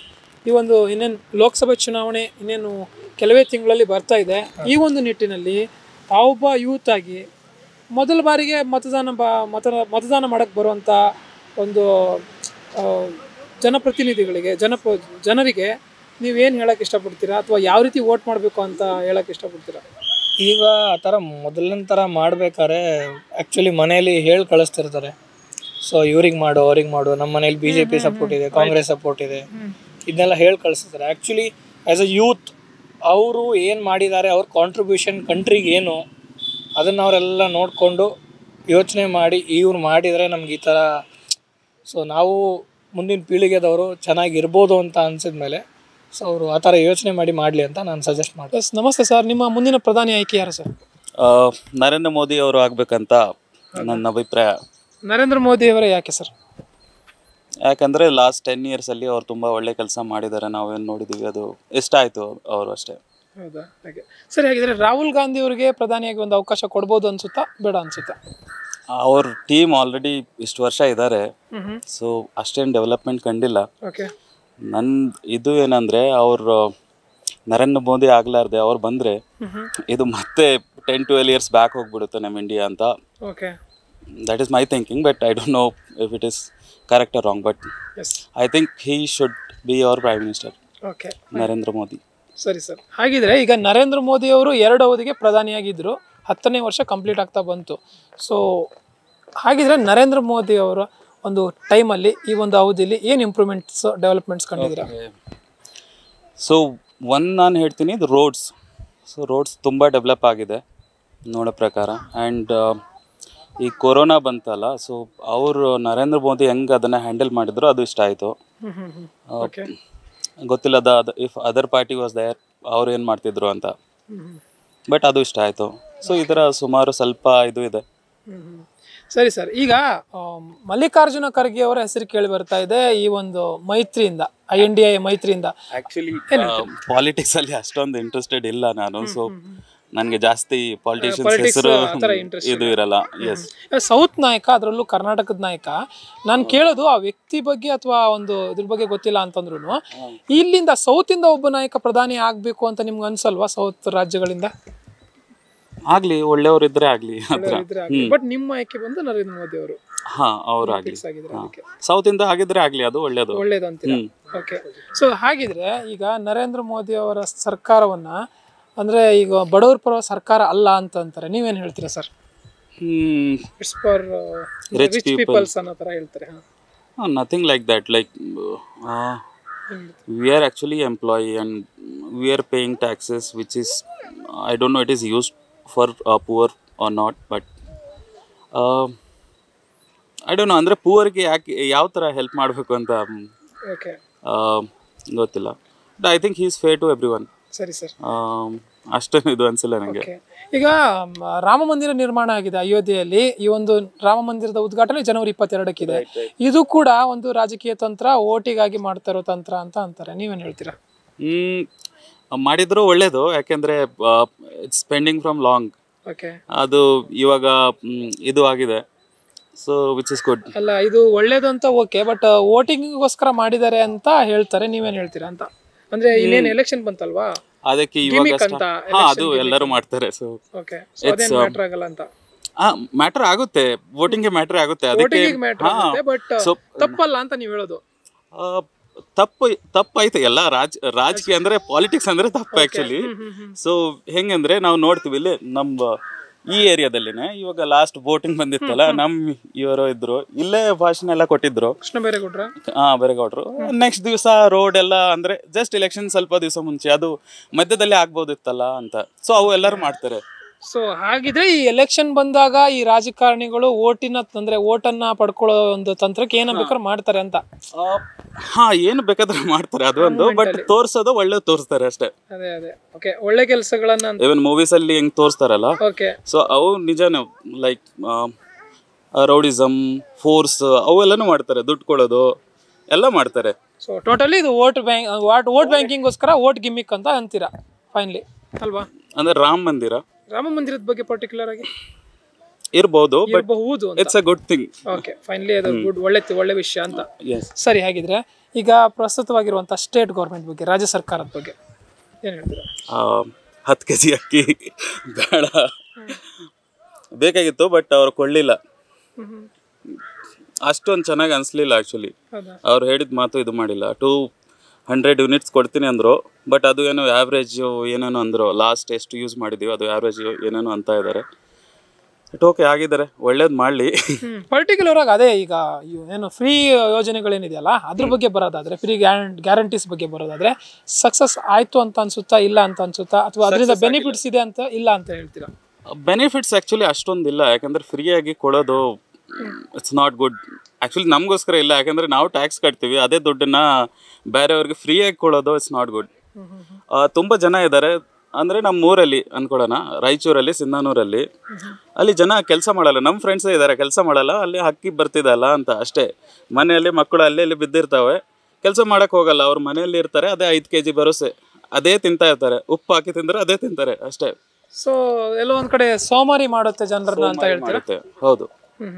ಈ ಒಂದು ಇನ್ನೇನು ಲೋಕಸಭೆ ಚುನಾವಣೆ ಇನ್ನೇನು ಕೆಲವೇ ತಿಂಗಳಲ್ಲಿ ಬರ್ತಾ ಇದೆ ಈ ಒಂದು ನಿಟ್ಟಿನಲ್ಲಿ ತಾವೊಬ್ಬ ಯೂತ್ ಆಗಿ ಮೊದಲ ಬಾರಿಗೆ ಮತದಾನ ಬ ಮತ ಮತದಾನ ಮಾಡಕ್ಕೆ ಬರುವಂಥ ಒಂದು ಆ, ಜನಪ್ರತಿನಿಧಿಗಳಿಗೆ ಜನಪ ಜನರಿಗೆ ನೀವೇನು ಹೇಳಕ್ಕೆ ಇಷ್ಟಪಡ್ತೀರಾ ಅಥವಾ ಯಾವ ರೀತಿ ವೋಟ್ ಮಾಡಬೇಕು ಅಂತ ಹೇಳಕ್ಕೆ ಇಷ್ಟಪಡ್ತೀರಾ ಈಗ ಆ ಥರ ಮೊದಲಿನ ಥರ ಮಾಡ್ಬೇಕಾದ್ರೆ ಆ್ಯಕ್ಚುಲಿ ಮನೇಲಿ ಹೇಳಿ ಕಳಿಸ್ತಿರ್ತಾರೆ ಸೊ ಇವ್ರಿಗೆ ಮಾಡು ಅವ್ರಿಗೆ ಮಾಡು ನಮ್ಮ ಮನೇಲಿ ಬಿ ಜೆ ಪಿ ಸಪೋರ್ಟ್ ಇದೆ ಕಾಂಗ್ರೆಸ್ ಸಪೋರ್ಟ್ ಇದೆ ಇದನ್ನೆಲ್ಲ ಹೇಳಿ ಕಳಿಸ್ತಾರೆ ಆ್ಯಕ್ಚುಲಿ ಆ್ಯಸ್ ಅ ಯೂತ್ ಅವರು ಏನು ಮಾಡಿದ್ದಾರೆ ಅವ್ರ ಕಾಂಟ್ರಿಬ್ಯೂಷನ್ ಕಂಟ್ರಿಗೆ ಏನು ಅದನ್ನು ಅವರೆಲ್ಲ ನೋಡಿಕೊಂಡು ಯೋಚನೆ ಮಾಡಿ ಇವ್ರು ಮಾಡಿದರೆ ನಮ್ಗೆ ಈ ಥರ ಸೊ ನಾವು ಮುಂದಿನ ಪೀಳಿಗೆದವರು ಚೆನ್ನಾಗಿರ್ಬೋದು ಅಂತ ಅನ್ಸಿದ್ಮೇಲೆ ಸೊ ಅವರು ಆ ಥರ ಯೋಚನೆ ಮಾಡಿ ಮಾಡಲಿ ಅಂತ ನಾನು ಸಜೆಸ್ಟ್ ಮಾಡ್ತೀನಿ ಎಸ್ ನಮಸ್ತೆ ಸರ್ ನಿಮ್ಮ ಮುಂದಿನ ಪ್ರಧಾನಿ ಆಯ್ಕೆ ಯಾರು ಸರ್ ಆ, ನರೇಂದ್ರ ಮೋದಿ ಅವರು ಆಗ್ಬೇಕಂತ ನನ್ನ ಅಭಿಪ್ರಾಯ ನರೇಂದ್ರ ಮೋದಿ ಅವರೇ ಯಾಕೆ ಸರ್ ಯಾಕಂದ್ರೆ ಲಾಸ್ಟ್ ಟೆನ್ ಇಯರ್ಸ್ ಅಲ್ಲಿ ಅವ್ರು ತುಂಬಾ ಒಳ್ಳೆ ಕೆಲಸ ಮಾಡಿದ್ದಾರೆ ನಾವೇನು ನೋಡಿದೀವಿ ಅದು ಇಷ್ಟ ಆಯ್ತು ಅವರು ಅಷ್ಟೇ ಹೌದಾ ಹಾಗೆ ಸರಿ ಹಾಗಿದ್ರೆ ರಾಹುಲ್ ಗಾಂಧಿ ಅವರಿಗೆ ಪ್ರಧಾನಿಯಾಗಿ ಒಂದು ಅವಕಾಶ ಕೊಡ್ಬೋದು ಅನ್ಸುತ್ತಾ ಬೇಡ ಅನ್ಸುತ್ತಾ ಅವ್ರ ಟೀಮ್ ಆಲ್ರೆಡಿ ಇಷ್ಟು ವರ್ಷ ಇದ್ದಾರೆ ಹ್ಮ್ ಸೊ ಅಷ್ಟೇನು ಡೆವಲಪ್ಮೆಂಟ್ ಕಂಡಿಲ್ಲ ಓಕೆ ನನ್ನ ಇದು ಏನಂದ್ರೆ ಅವ್ರು ನರೇಂದ್ರ ಮೋದಿ ಆಗ್ಲಾರ್ದೆ ಅವ್ರು ಬಂದ್ರೆ ಇದು ಮತ್ತೆ ಟೆನ್ ಟ್ವೆಲ್ ಇಯರ್ಸ್ ಬ್ಯಾಕ್ ಹೋಗ್ಬಿಡುತ್ತೆ ನಮ್ಮ ಇಂಡಿಯಾ ಅಂತ okay that is my thinking but I don't know if it is correct or wrong but yes I think he should be our prime minister okay Narendra Modi ಸರಿ sir ಹಾಗಿದ್ರೆ ಈಗ ನರೇಂದ್ರ ಮೋದಿ ಅವರು ಎರಡು ಅವಧಿಗೆ ಪ್ರಧಾನಿಯಾಗಿದ್ದರು ಹತ್ತನೇ ವರ್ಷ ಕಂಪ್ಲೀಟ್ ಆಗ್ತಾ ಬಂತು ಸೊ ಹಾಗಿದ್ರೆ ನರೇಂದ್ರ ಮೋದಿ ಅವರ ಒಂದು ಟೈಮಲ್ಲಿ ಈ ಒಂದು ಅವಧಿಯಲ್ಲಿ ಏನು ಇಂಪ್ರೂವ್ಮೆಂಟ್ಸ್ ಡೆವಲಪ್ಮೆಂಟ್ಸ್ ಕಂಡಿದ್ದೀರಾ ಸೊ ಒಂದು ನಾನು ಹೇಳ್ತೀನಿ ಇದು ರೋಡ್ಸ್ ಸೊ ರೋಡ್ಸ್ ತುಂಬ ಡೆವಲಪ್ ಆಗಿದೆ ನೋಡೋ ಪ್ರಕಾರ ಆ್ಯಂಡ್ ಈ ಕೊರೋನಾ ಬಂತಲ್ಲ ಸೊ ಅವರು ನರೇಂದ್ರ ಮೋದಿ ಹೆಂಗೆ ಅದನ್ನು ಹ್ಯಾಂಡಲ್ ಮಾಡಿದ್ರು ಅದು ಇಷ್ಟ ಆಯಿತು ಹ್ಮ್ ಹ್ಮ್ ಹ್ಮ್ ಓಕೆ ಗೊತ್ತಿಲ್ಲ ಅದ if other party was there ಅವ್ರು ಏನು ಮಾಡ್ತಿದ್ರು ಅಂತ ಬಟ್ ಅದು ಇಷ್ಟ ಆಯಿತು ಸೊ ಈ ಥರ ಸುಮಾರು ಸ್ವಲ್ಪ ಇದು ಇದೆ ಹ್ಮ್. ಸರಿ ಸರ್ ಈಗ ಆ, ಮಲ್ಲಿಕಾರ್ಜುನ ಖರ್ಗೆ ಅವರ ಹೆಸರು ಕೇಳಿ ಬರ್ತಾ ಇದೆ ಈ ಒಂದು ಮೈತ್ರಿಯಿಂದ ಐ ಎನ್ ಡಿ ಐ ಮೈತ್ರಿಯಿಂದ ಆ್ಯಕ್ಚುಲಿ ಪಾಲಿಟಿಕ್ಸಲ್ಲಿ ಅಷ್ಟೊಂದು ಇಂಟ್ರೆಸ್ಟೆಡ್ ಇಲ್ಲ ನಾನು ಸೊ ನನಗೆ ಜಾಸ್ತಿ ಪಾಲಿಟಿಷಿಯನ್ಸ್ politics ಹೆಸರು ಆ ಥರ interest ಇದು ಇರಲ್ಲ ಎಸ್ ಸೌತ್ ನಾಯಕ ಅದರಲ್ಲೂ ಕರ್ನಾಟಕದ ನಾಯಕ ನಾನು ಕೇಳೋದು ಆ ವ್ಯಕ್ತಿ ಬಗ್ಗೆ ಅಥವಾ ಒಂದು ಇದ್ರ ಬಗ್ಗೆ ಗೊತ್ತಿಲ್ಲ ಅಂತಂದ್ರು ಇಲ್ಲಿಂದ ಸೌತ್ ಇಂದ ಒಬ್ಬ ನಾಯಕ ಪ್ರಧಾನಿ ಆಗ್ಬೇಕು ಅಂತ ನಿಮ್ಗೆ ಅನ್ಸಲ್ವಾ ಸೌತ್ ರಾಜ್ಯಗಳಿಂದ ಆಗ್ಲಿ ಒಳ್ಳೆಯವ್ರು ಇದ್ರೆ ಆಗ್ಲಿ ಹತ್ರ ಬಟ್ ನಿಮ್ಮ ಆಯ್ಕೆ ಬಂದು ನರೇಂದ್ರ ಮೋದಿ ಅವರು ಹಾ ಅವ್ರು ಆಗ್ಲಿ ಫಿಕ್ಸ್ ಆಗಿದ್ರೆ ಅದಕ್ಕೆ ಸೌತ್ ಇಂದ ಆಗಿದ್ರೆ ಆಗ್ಲಿ ಅದು ಒಳ್ಳೇದು ಒಳ್ಳೇದು ಅಂತೀರಾ ಓಕೆ ಸೊ ಹಾಗಿದ್ರೆ ಈಗ ನರೇಂದ್ರ ಮೋದಿ ಅವರ ಸರ್ಕಾರವನ್ನ ಅಂದ್ರೆ ಈಗ ಬಡವರ ಪರ ಸರ್ಕಾರ ಅಲ್ಲ ಅಂತ ಅಂತಾರೆ ನೀವೇನ್ ಹೇಳ್ತೀರಾ sir hmm it's for rich peoples ಅನ್ನೋ ತರ ಹೇಳ್ತಾರೆ ಹಾ nothing like that like we are actually employee and we are paying taxes which is I don't know it is used for poor or not but I don't know ಅಂದರೆ ಪೂವರ್ಗೆ ಯಾಕೆ ಯಾವ ಥರ help ಮಾಡಬೇಕು ಅಂತ ಮ್, ಓಕೆ ಆ, ಗೊತ್ತಿಲ್ಲ but I think he is fair to everyone ಸರಿ ಸರ್ ಅಷ್ಟೇನು ಇದು ಅನಿಸಿಲ್ಲ ನನಗೆ ಓಕೆ ಈಗ ಮ, ರಾಮ ಮಂದಿರ ನಿರ್ಮಾಣ ಆಗಿದೆ ಅಯೋಧ್ಯೆಯಲ್ಲಿ ಈ ಒಂದು ರಾಮ ಮಂದಿರದ ಉದ್ಘಾಟನೆ ಜನವರಿ ಇಪ್ಪತ್ತೆರಡಕ್ಕಿದೆ ಇದು ಕೂಡ ಒಂದು ರಾಜಕೀಯ ತಂತ್ರ ಓಟಿಗಾಗಿ ಮಾಡ್ತಾ ಇರೋ ತಂತ್ರ ಅಂತ ಅಂತಾರೆ ನೀವೇನ್ ಹೇಳ್ತೀರಾ ಹ್ಮ್ ಮಾಡಿದ್ರು ಒಳ್ಳೇದು ಯಾಕೆಂದ್ರೆ it's pending from long okay ಅದು ಇವಾಗ ಮ್, ಇದು ಆಗಿದೆ ಸೊ ವಿಚ್ ಇಸ್ ಗುಡ್ ಅಲ್ಲ ಇದು ಒಳ್ಳೇದು ಅಂತ ಓಕೆ ಬಟ್ ವೋಟಿಂಗ್ಗೋಸ್ಕರ ಮಾಡಿದ್ದಾರೆ ಅಂತ ಹೇಳ್ತಾರೆ ನೀವೇನ್ ಹೇಳ್ತೀರಾ ಅಂತ ಅಂದ್ರೆ ಇನ್ನೇನು ಎಲೆಕ್ಷನ್ ಬಂತಲ್ವಾ ಅದಕ್ಕೆ ಇವಾಗ Gimmick sta- ಅಂತ, ಹಾ ಅದು ಎಲ್ಲರೂ ಮಾಡ್ತಾರೆ ಸೊ ಓಕೆ ಸೊ ಅದೇನ್ ಮ್ಯಾಟರ್ ಆಗಲ್ಲ ಅಂತ ಮ್ಯಾಟರ್ ಆಗುತ್ತೆ ವೋಟಿಂಗ್ಗೆ ಮ್ಯಾಟರ್ ಆಗುತ್ತೆ ಅದಕ್ಕೆ ವೋಟಿಂಗ್ ಮ್ಯಾಟರ್ ಆಗುತ್ತೆ ಬಟ್ ಸೊ ತಪ್ಪಲ್ಲ ಅಂತ ನೀವು ಹೇಳೋದು ಆ, ತಪ್ಪು ತಪ್ಪಾಯ್ತು ಎಲ್ಲ ರಾಜ್ ರಾಜಕೀಯ ಅಂದ್ರೆ ಪಾಲಿಟಿಕ್ಸ್ ಅಂದ್ರೆ ತಪ್ಪು ಆಕ್ಚುಲಿ ಸೊ ಹೆಂಗಂದ್ರೆ ನಾವು ನೋಡ್ತೀವಿ ಇಲ್ಲಿ ನಮ್ಮ ಈ ಏರಿಯಾದಲ್ಲಿನೇ ಇವಾಗ ಲಾಸ್ಟ್ ವೋಟಿಂಗ್ ಬಂದಿತ್ತಲ್ಲ ನಮ್ ಇವರು ಇದ್ರು ಇಲ್ಲೇ ಭಾಷಣ ಎಲ್ಲ ಕೊಟ್ಟಿದ್ರು ಕೃಷ್ಣ ಬೈರೇಗೌಡ್ರ ಹಾ ಬೇರೆಗೌಡ್ರು ನೆಕ್ಸ್ಟ್ ದಿವಸ ರೋಡ್ ಎಲ್ಲ ಅಂದ್ರೆ ಜಸ್ಟ್ ಎಲೆಕ್ಷನ್ ಸ್ವಲ್ಪ ದಿವಸ ಮುಂಚೆ ಅದು ಮಧ್ಯದಲ್ಲಿ ಆಗ್ಬೋದಿತ್ತಲ್ಲ ಅಂತ ಸೊ ಅವು ಎಲ್ಲರೂ ಮಾಡ್ತಾರೆ ಸೊ ಹಾಗಿದ್ರೆ ಈ ಎಲೆಕ್ಷನ್ ಬಂದಾಗ ಈ ರಾಜಕಾರಣಿಗಳು ಓಟಿನ ಅಂದ್ರೆ ಓಟನ್ನ ಪಡ್ಕೊಳ್ಳೋ ಒಂದು ತಂತ್ರಕ್ಕೆ ಏನ ಬೇಕಾದ್ರೆ ಮಾಡ್ತಾರೆ ಅಂತ ಆ, ಹಾ ಏನು ಬೇಕಾದ್ರೆ ಮಾಡ್ತಾರೆ ಅದು ಒಂದು ಬಟ್ ತೋರ್ಸೋದು ಒಳ್ಳೆ ತೋರಿಸ್ತಾರೆ ಅಷ್ಟೇ ಅದೇ ಅದೇ ಓಕೆ ಒಳ್ಳೆ ಕೆಲಸಗಳನ್ನ ಇವನ್ ಮೂವೀಸ್ ಅಲ್ಲಿ ಹೆಂಗ್ ತೋರಿಸ್ತಾರಲ್ಲ ಓಕೆ ಸೊ ಅವು ನಿಜಾನೇ ಲೈಕ್ ರೌಡಿಸಮ್ ಫೋರ್ಸ್ ಅವೆಲ್ಲನೂ ಮಾಡ್ತಾರೆ ದುಡ್ಡು ಕೊಡೋದು ಎಲ್ಲ ಮಾಡ್ತಾರೆ ಸೊ ಟೋಟಲಿ ಇದು ವೋಟ್ ಬ್ಯಾಂಕ್ ವಾಟ್ ವೋಟ್ ಬ್ಯಾಂಕಿಂಗ್ಗೋಸ್ಕರ ವೋಟ್ ಗಿಮ್ಮಿಕ್ ಅಂತ ಅಂತೀರಾ ಫೈನಲಿ ಅಲ್ವಾ ಅಂದ್ರೆ ರಾಮ್ ಮಂದಿರ ರಾಮ ಮಂದಿರದ ಬಗ್ಗೆ ಪರ್ಟಿಕ್ಯುಲರ್ ಆಗಿ ಇರ್ಬೋದು ಬಟ್ ಇರಬಹುದು ಅಂತ it's a good thing okay finally ಅದು ಗುಡ್ ಒಳ್ಳೆ ಒಳ್ಳೆ ವಿಷಯ ಅಂತ ಎಸ್ ಸರಿ ಹಾಗಿದ್ರೆ ಈಗ ಪ್ರಸ್ತುತವಾಗಿರುವಂಥ ಸ್ಟೇಟ್ ಗೌರ್ಮೆಂಟ್ ಬಗ್ಗೆ ರಾಜ್ಯ ಸರ್ಕಾರದ ಬಗ್ಗೆ ಏನು ಹೇಳ್ತೀರಾ ಹತ್ತು ಕೆ ಜಿ ಅಕ್ಕಿ ಬೇಡ ಬೇಕಾಗಿತ್ತು ಬಟ್ ಅವ್ರು ಕೊಳ್ಳಿಲ್ಲ ಅಷ್ಟೊಂದು ಚೆನ್ನಾಗಿ ಅನಿಸ್ಲಿಲ್ಲ ಆ್ಯಕ್ಚುಲಿ ಹೌದಾ ಅವ್ರು ಹೇಳಿದ ಮಾತು ಇದು ಮಾಡಿಲ್ಲ ಟೂ ಹಂಡ್ರೆಡ್ ಯೂನಿಟ್ಸ್ ಕೊಡ್ತೀನಿ ಅಂದರು ಬಟ್ ಅದು ಏನೋ ಆ್ಯಾವ್ರೇಜ್ ಏನೇನೋ ಅಂದರು ಲಾಸ್ಟ್ ಎಷ್ಟು ಯೂಸ್ ಮಾಡಿದ್ದೀವಿ ಅದು ಆ್ಯಾವ್ರೇಜ್ ಏನೇನೋ ಅಂತ ಇದ್ದಾರೆ ಬಟ್ ಓಕೆ ಆಗಿದ್ದಾರೆ ಒಳ್ಳೇದು ಮಾಡಲಿ ಪರ್ಟಿಕ್ಯುಲರ್ ಆಗಿ ಅದೇ ಈಗ ಇವು ಏನು ಫ್ರೀ ಯೋಜನೆಗಳೇನಿದೆಯಲ್ಲ ಅದ್ರ ಬಗ್ಗೆ ಬರೋದಾದ್ರೆ ಫ್ರೀ ಗ್ಯಾರಂಟೀಸ್ ಬಗ್ಗೆ ಬರೋದಾದ್ರೆ ಸಕ್ಸಸ್ ಆಯ್ತು ಅಂತ ಅನ್ಸುತ್ತಾ ಇಲ್ಲ ಅಂತ ಅನ್ಸುತ್ತಾ ಅಥವಾ ಅದರಿಂದ ಬೆನಿಫಿಟ್ಸ್ ಇದೆ ಅಂತ ಇಲ್ಲ ಅಂತ ಹೇಳ್ತೀರಾ ಬೆನಿಫಿಟ್ಸ್ ಆ್ಯಕ್ಚುಲಿ ಅಷ್ಟೊಂದಿಲ್ಲ ಯಾಕಂದರೆ ಫ್ರೀಯಾಗಿ ಕೊಡೋದು ಇಟ್ಸ್ ನಾಟ್ ಗುಡ್ ಆ್ಯಕ್ಚುಲಿ ನಮಗೋಸ್ಕರ ಇಲ್ಲ ಯಾಕಂದರೆ ನಾವು ಟ್ಯಾಕ್ಸ್ ಕಟ್ತೀವಿ ಅದೇ ದುಡ್ಡನ್ನ ಬೇರೆಯವ್ರಿಗೆ ಫ್ರೀಯಾಗಿ ಕೊಡೋದು ಇಟ್ಸ್ ನಾಟ್ ಗುಡ್ ತುಂಬ ಜನ ಇದ್ದಾರೆ ಅಂದರೆ ನಮ್ಮ ಊರಲ್ಲಿ ಅಂದ್ಕೊಳ್ಳೋಣ ರಾಯಚೂರಲ್ಲಿ ಸಿಂಧಾನೂರಲ್ಲಿ ಅಲ್ಲಿ ಜನ ಕೆಲಸ ಮಾಡಲ್ಲ ನಮ್ಮ ಫ್ರೆಂಡ್ಸೇ ಇದ್ದಾರೆ ಕೆಲಸ ಮಾಡಲ್ಲ ಅಲ್ಲಿ ಹಕ್ಕಿ ಬರ್ತಿದಲ್ಲ ಅಂತ ಅಷ್ಟೇ ಮನೆಯಲ್ಲಿ ಮಕ್ಕಳು ಅಲ್ಲಿ ಇಲ್ಲಿ ಬಿದ್ದಿರ್ತವೆ ಕೆಲಸ ಮಾಡೋಕ್ಕೆ ಹೋಗಲ್ಲ ಅವ್ರ ಮನೆಯಲ್ಲಿ ಇರ್ತಾರೆ ಅದೇ ಐದು ಕೆ ಜಿ ಭರೋಸೆ ಅದೇ ತಿಂತಾ ಇರ್ತಾರೆ ಉಪ್ಪು ಹಾಕಿ ತಿಂದರೆ ಅದೇ ತಿಂತಾರೆ ಅಷ್ಟೇ ಸೊ ಎಲ್ಲೋ ಒಂದ್ ಕಡೆ ಸೋಮಾರಿ ಮಾಡುತ್ತೆ ಜನರನ್ನ ಅಂತ ಹೇಳ್ತೀರಾ ಮಾಡುತ್ತೆ ಹೌದು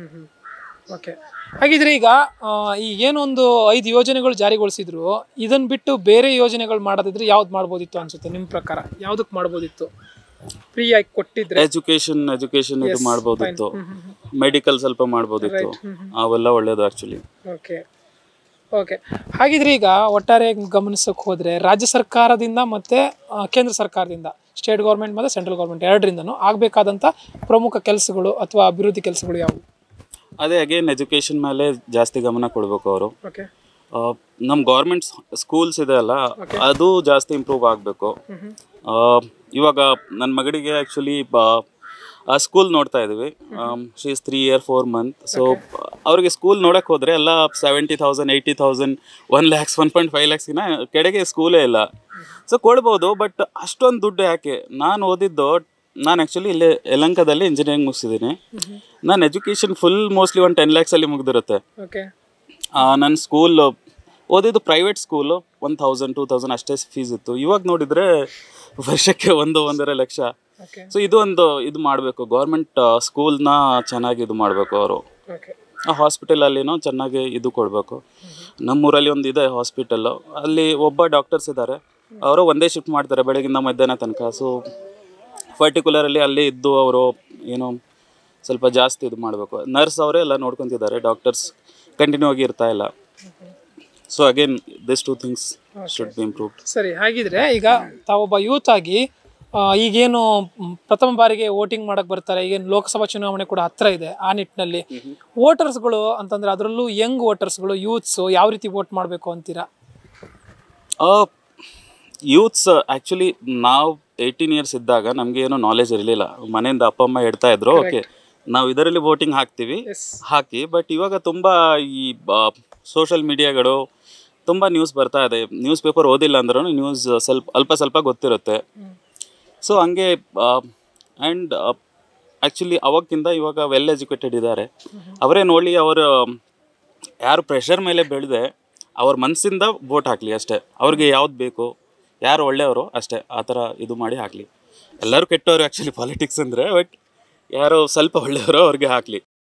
ಓಕೆ ಹಾಗಿದ್ರೆ ಈಗ ಆ, ಈ ಏನೊಂದು ಐದು ಯೋಜನೆಗಳು ಜಾರಿಗೊಳಿಸಿದ್ರು ಇದನ್ನ ಬಿಟ್ಟು ಬೇರೆ ಯೋಜನೆಗಳು ಮಾಡೋದಿದ್ರೆ ಯಾವ್ದು ಮಾಡ್ಬೋದಿತ್ತು ಅನ್ಸುತ್ತೆ ನಿಮ್ಮ ಪ್ರಕಾರ ಯಾವ್ದಕ್ ಮಾಡ್ಬೋದಿತ್ತು ಫ್ರೀ ಆಗಿ ಕೊಟ್ಟಿದ್ರೆ ಎಜುಕೇಶನ್ ಎಜುಕೇಶನ್ ಇದು ಮಾಡ್ಬೋದಿತ್ತು ಮೆಡಿಕಲ್ ಸ್ವಲ್ಪ ಮಾಡ್ಬೋದಿತ್ತು ಅವೆಲ್ಲ ಒಳ್ಳೇದು ಆ್ಯಕ್ಚುಲಿ ಓಕೆ ಓಕೆ ಹಾಗಿದ್ರೆ ಈಗ ಒಟ್ಟಾರೆ ಗಮನಿಸಕ್ಕೆ ಹೋದ್ರೆ ರಾಜ್ಯ ಸರ್ಕಾರದಿಂದ ಮತ್ತೆ ಆ, ಕೇಂದ್ರ ಸರ್ಕಾರದಿಂದ ಸ್ಟೇಟ್ ಗೌರ್ಮೆಂಟ್ ಮತ್ತು ಸೆಂಟ್ರಲ್ ಗೌರ್ಮೆಂಟ್ ಎರಡರಿಂದನೂ ಆಗಬೇಕಾದಂಥ ಪ್ರಮುಖ ಕೆಲಸಗಳು ಅಥವಾ ಅಭಿವೃದ್ಧಿ ಕೆಲಸಗಳು ಯಾವುವು ಅದೇ ಅಗೇನ್ ಎಜುಕೇಶನ್ ಮೇಲೆ ಜಾಸ್ತಿ ಗಮನ ಕೊಡಬೇಕು ಅವರು ಓಕೆ ನಮ್ಮ ಗೌರ್ಮೆಂಟ್ ಸ್ಕೂಲ್ಸ್ ಇದೆ ಅಲ್ಲ ಅದು ಜಾಸ್ತಿ ಇಂಪ್ರೂವ್ ಆಗಬೇಕು ಇವಾಗ ನನ್ನ ಮಗಳಿಗೆ ಆ್ಯಕ್ಚುಲಿ ಆ ಸ್ಕೂಲ್ ನೋಡ್ತಾ ಇದ್ದೀವಿ she is three year four month so ಅವ್ರಿಗೆ ಸ್ಕೂಲ್ ನೋಡಕ್ಕೆ ಹೋದರೆ ಎಲ್ಲ seventy thousand eighty thousand one lakhs one point five ಲ್ಯಾಕ್ಸ್ಗಿನ ಕೆಳಗೆ ಸ್ಕೂಲೇ ಇಲ್ಲ ಸೊ ಕೊಡ್ಬೋದು ಬಟ್ ಅಷ್ಟೊಂದು ದುಡ್ಡು ಯಾಕೆ ನಾನು ಓದಿದ್ದು ನಾನು ಆ್ಯಕ್ಚುಲಿ ಇಲ್ಲೇ ಯಲಂಕದಲ್ಲಿ ಇಂಜಿನಿಯರಿಂಗ್ ಮುಗಿಸಿದ್ದೀನಿ ನಾನು ಎಜುಕೇಷನ್ ಫುಲ್ ಮೋಸ್ಟ್ಲಿ ಒಂದು ಟೆನ್ ಲ್ಯಾಕ್ಸಲ್ಲಿ ಮುಗ್ದಿರುತ್ತೆ ಓಕೆ ನನ್ನ ಸ್ಕೂಲ್ ಓದಿದ್ದು private school one thousand two thousand ಅಷ್ಟೇ ಫೀಸ್ ಇತ್ತು ಇವಾಗ ನೋಡಿದರೆ ವರ್ಷಕ್ಕೆ ಒಂದು ಒಂದೂವರೆ ಲಕ್ಷ ಓಕೆ ಸೊ ಇದು ಒಂದು ಇದು ಮಾಡಬೇಕು ಗೌರ್ಮೆಂಟ್ ಸ್ಕೂಲ್ನ ಚೆನ್ನಾಗಿ ಇದು ಮಾಡಬೇಕು ಅವರು ಓಕೆ ಆ ಹಾಸ್ಪಿಟಲಲ್ಲಿನೂ ಚೆನ್ನಾಗಿ ಇದು ಕೊಡಬೇಕು ನಮ್ಮೂರಲ್ಲಿ ಒಂದು ಇದೆ ಹಾಸ್ಪಿಟಲ್ಲು ಅಲ್ಲಿ ಒಬ್ಬ ಡಾಕ್ಟರ್ಸ್ ಇದ್ದಾರೆ ಅವರು ಒಂದೇ ಶಿಫ್ಟ್ ಮಾಡ್ತಾರೆ ಬೆಳಗಿಂದ ಮಧ್ಯಾಹ್ನ ತನಕ ಸೊ ಪರ್ಟಿಕ್ಯುಲರಲ್ಲಿ ಅಲ್ಲಿ ಇದ್ದು ಅವರು ಏನೋ ಸ್ವಲ್ಪ ಜಾಸ್ತಿ ಇದು ಮಾಡಬೇಕು ನರ್ಸ್ ಅವರೇ ಎಲ್ಲ ನೋಡ್ಕೊತಿದ್ದಾರೆ ಡಾಕ್ಟರ್ಸ್ ಕಂಟಿನ್ಯೂ ಆಗಿ ಇರ್ತಾ ಇಲ್ಲ so again this two things should be improved ಸರಿ ಹಾಗಿದ್ರೆ ಈಗ ತಾವೊಬ್ಬ ಯೂತ್ ಆಗಿ ಆ, ಈಗೇನು ಮ್, ಪ್ರಥಮ ಬಾರಿಗೆ ವೋಟಿಂಗ್ ಮಾಡಕ್ ಬರ್ತಾರೆ ಈಗೇನು ಲೋಕಸಭಾ ಚುನಾವಣೆ ಕೂಡ ಹತ್ರ ಇದೆ ಆ ನಿಟ್ಟಿನಲ್ಲಿ ವೋಟರ್ಸ್ಗಳು ಅಂತಂದ್ರೆ ಅದರಲ್ಲೂ ಯಂಗ್ ವೋಟರ್ಸ್ಗಳು ಯೂತ್ಸ್ ಯಾವ ರೀತಿ ವೋಟ್ ಮಾಡಬೇಕು ಅಂತೀರಾ ಯೂತ್ಸ್ ಆ್ಯಕ್ಚುಲಿ ನಾವು ಏಯ್ಟೀನ್ ಇಯರ್ಸ್ ಇದ್ದಾಗ ನಮಗೆ ಏನೋ ನಾಲೆಜ್ ಇರಲಿಲ್ಲ ಮನೆಯಿಂದ ಅಪ್ಪ ಅಮ್ಮ ಹೇಳ್ತಾ ಇದ್ರು ಓಕೆ ನಾವು ಇದರಲ್ಲಿ ವೋಟಿಂಗ್ ಹಾಕ್ತೀವಿ ಎಸ್ ಹಾಕಿ ಬಟ್ ಇವಾಗ ತುಂಬ ಈ ಸೋಷಲ್ ಮೀಡಿಯಾಗಳು ತುಂಬ ನ್ಯೂಸ್ ಬರ್ತಾ ಇದೆ ನ್ಯೂಸ್ ಪೇಪರ್ ಓದಿಲ್ಲ ಅಂದ್ರೂ ನ್ಯೂಸ್ ಸ್ವಲ್ಪ ಅಲ್ಪ ಸ್ವಲ್ಪ ಗೊತ್ತಿರುತ್ತೆ ಸೊ ಹಂಗೆ ಆ್ಯಂಡ್ ಆ್ಯಕ್ಚುಲಿ ಅವಾಗಿಂದ ಇವಾಗ ವೆಲ್ ಎಜುಕೇಟೆಡ್ ಇದ್ದಾರೆ ಅವರೇ ನೋಡಿ ಅವರು ಯಾರು ಪ್ರೆಷರ್ ಮೇಲೆ ಬೆಳೆದೆ ಅವ್ರ ಮನಸ್ಸಿಂದ ವೋಟ್ ಹಾಕಲಿ ಅಷ್ಟೇ ಅವ್ರಿಗೆ ಯಾವ್ದು ಬೇಕು ಯಾರು ಒಳ್ಳೆಯವರು ಅಷ್ಟೇ ಆ ಥರ ಇದು ಮಾಡಿ ಹಾಕಲಿ ಎಲ್ಲರೂ ಕೆಟ್ಟವರು ಆ್ಯಕ್ಚುಲಿ ಪಾಲಿಟಿಕ್ಸ್ ಅಂದರೆ ಬಟ್ ಯಾರೋ ಸ್ವಲ್ಪ ಒಳ್ಳೆಯವರು ಅವ್ರಿಗೆ ಹಾಕಲಿ